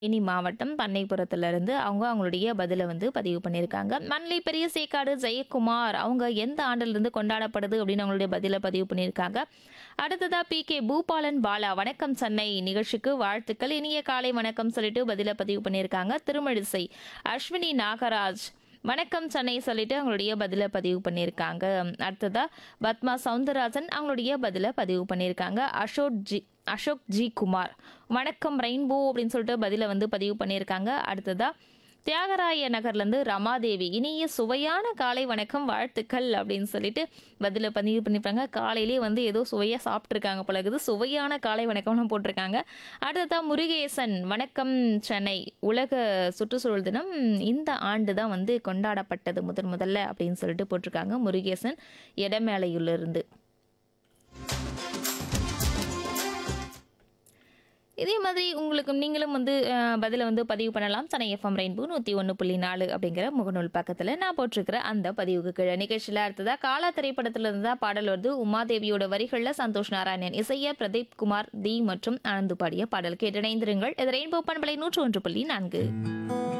தேனி மாவட்டம் பண்ணைப்புறத்துலேருந்து அவங்க அவங்களுடைய பதிலை வந்து பதிவு பண்ணியிருக்காங்க மண்லி பெரிய சேக்காடு ஜெயக்குமார் அவங்க எந்த ஆண்டிலிருந்து கொண்டாடப்படுது அப்படின்னு அவங்களுடைய பதிலை பதிவு பண்ணியிருக்காங்க அடுத்ததா பி கே பூபாலன் பாலா வணக்கம் சென்னை நிகழ்ச்சிக்கு வாழ்த்துக்கள் இனிய காலை வணக்கம் சொல்லிட்டு பதிலை பதிவு பண்ணியிருக்காங்க திருமழிசை அஸ்வினி நாகராஜ் வணக்கம் சென்னை சொல்லிட்டு அவங்களுடைய பதிலை பதிவு பண்ணியிருக்காங்க அடுத்ததா பத்மா சவுந்தரராஜன் அவங்களுடைய பதிலை பதிவு பண்ணியிருக்காங்க அசோக் ஜி அசோக் ஜி குமார் வணக்கம் ரெயின்போ அப்படின்னு சொல்லிட்டு பதிலை வந்து பதிவு பண்ணியிருக்காங்க அடுத்ததா தியாகராய நகர்லேருந்து ரமாதேவி இனிய சுவையான காலை வணக்கம் வாழ்த்துக்கள் அப்படின்னு சொல்லிட்டு பதிலை பதிவு பண்ணியிருப்பாங்க காலையிலேயே வந்து ஏதோ சுவையாக சாப்பிட்ருக்காங்க போல இருக்குது சுவையான காலை வணக்கம்னு போட்டிருக்காங்க அடுத்ததா முருகேசன் வணக்கம் சென்னை உலக சுற்றுச்சூழல் தினம் இந்த ஆண்டு தான் வந்து கொண்டாடப்பட்டது முதன் முதல்ல அப்படின்னு சொல்லிட்டு போட்டிருக்காங்க முருகேசன் இடமேலையிலிருந்து இதே மாதிரி உங்களுக்கு நீங்களும் வந்து அஹ், பதிலை வந்து பதிவு பண்ணலாம் சென்னை எஃப்எம் ரெயின்போ நூற்றி ஒன்று புள்ளி நாலு அப்படிங்கிற முகநூல் பக்கத்தில் நான் போட்டிருக்கிற அந்த பதிவுக்கு கீழே நிகழ்ச்சியில் அடுத்ததா காலா திரைப்படத்துல இருந்து தான் பாடல் வருது உமாதேவியோட வரிகளில் சந்தோஷ் நாராயணன் இசைய பிரதீப் குமார் தி மற்றும் ஆனந்து பாடிய பாடல் கேட்டிணைந்திருங்கள் இது ரெயின்போ பண்பலை நூற்று ஒன்று புள்ளி நான்கு